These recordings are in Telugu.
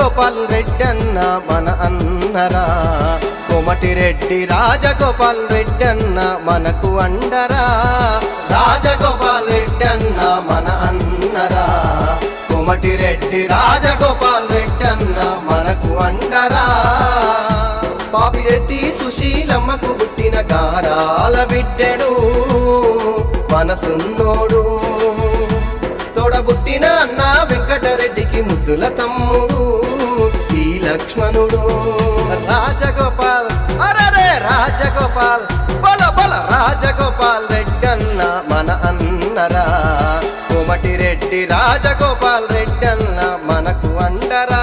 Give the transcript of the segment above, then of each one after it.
రాజగోపాల్ రెడ్డి అన్న మన అన్నరా కోమటి రెడ్డి రాజగోపాల్ రెడ్డి అన్న మనకు అండరా రాజగోపాల్ రెడ్డి అన్న మన అన్నరా కోమటి రెడ్డి రాజగోపాల్ రెడ్డి అన్న మనకు అండరా పాపిరెడ్డి సుశీలమ్మకు పుట్టిన గారాల బిడ్డడు మనసున్నోడు తోడబుట్టిన అన్న వెంకటరెడ్డికి ముద్దుల తమ్ముడు ఈ లక్ష్మణుడు రాజగోపాల్ అరరే రాజగోపాల్ బల బల రాజగోపాల్ రెడ్డి అన్న మన అన్నరా కోమటి రెడ్డి రాజగోపాల్ రెడ్డి అన్న మనకు అండరా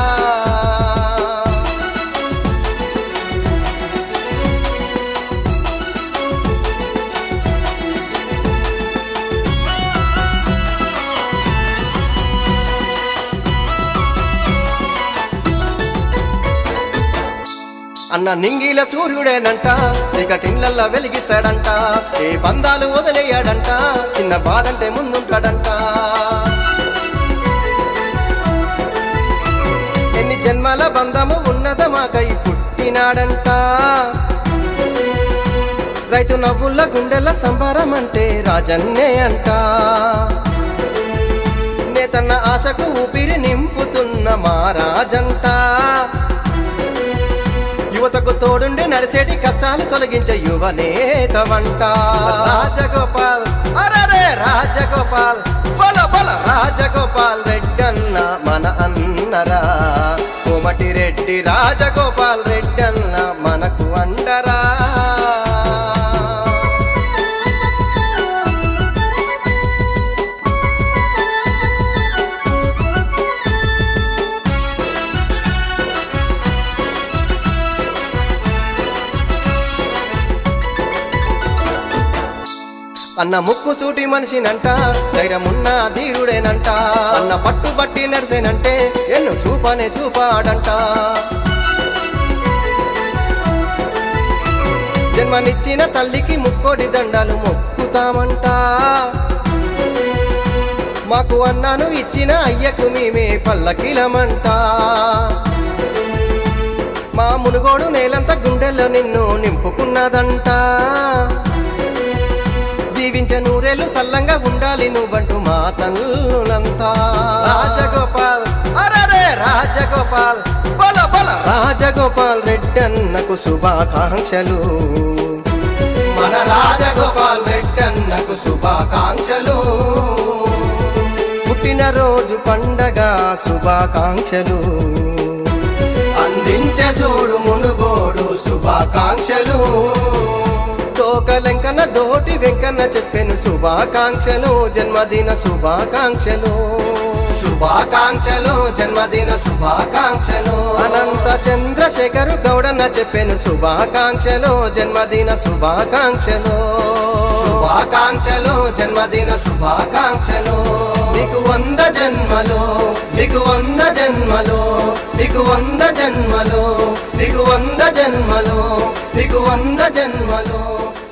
అన్న నింగిల సూర్యుడేనంట చీకటిళ్ళల్ల వెలిగిస్తాడంట ఏ బంధాలు వదిలేయాడంట చిన్న బాధంటే ముందుంటాడంట ఎన్ని జన్మల బంధము ఉన్నద మాకై పుట్టినాడంట రైతు నవ్వుల గుండెల సంబరం అంటే రాజన్నే అంట నేతన్న ఆశకు ఊపిరి నింపుతున్న మా రాజంట యువతకు తోడుండి నడిచేటి కష్టాలు తొలగించే యువనేత వంట రాజగోపాల్ అరరే రాజగోపాల్ బల బల రాజగోపాల్ రెడ్డి అన్న మన అన్నరా కోమటి రెడ్డి రాజగోపాల్ రెడ్డి అన్న మనకు అండరా అన్న ముక్కు సూటి మనిషినంట ధైర్యమున్న ధీరుడేనంట అన్న పట్టుబట్టి నడిసేనంటే ఎన్ను చూపనే చూపాడంట జన్మనిచ్చిన తల్లికి ముక్కోటి దండాలు మొక్కుతామంట మాకు అన్నాను ఇచ్చిన అయ్యకు మేమే పల్లకిలమంట మా మునుగోడు నేలంతా గుండెల్లో నిన్ను నింపుకున్నదంట జీవించే నూరేళ్ళు సల్లంగా ఉండాలి నువ్వంటూ మా తల్లులంతా రాజగోపాల్ అరరే రాజగోపాల్ బల బల రాజగోపాల్ రెడ్డి అన్నకు శుభాకాంక్షలు మన రాజగోపాల్ రెడ్డి అన్నకు శుభాకాంక్షలు పుట్టినరోజు పండగ శుభాకాంక్షలు అందించే చూడు మునుగోడు శుభాకాంక్షలు తోకలెంకన దోటి వెంకన్న చెప్పెను శుభాకాంక్షలు జన్మదిన శుభాకాంక్షలు శుభాకాంక్షలు జన్మదిన శుభాకాంక్షలు అనంత చంద్రశేఖరు గౌడన్న చెప్పెను శుభాకాంక్షలు జన్మదిన శుభాకాంక్షలు శుభాకాంక్షలు జన్మదిన శుభాకాంక్షలు నీకు వంద జన్మలు నీకు వంద జన్మలు నీకు వంద జన్మలు నీకు వంద జన్మలు నీకు వంద జన్మలు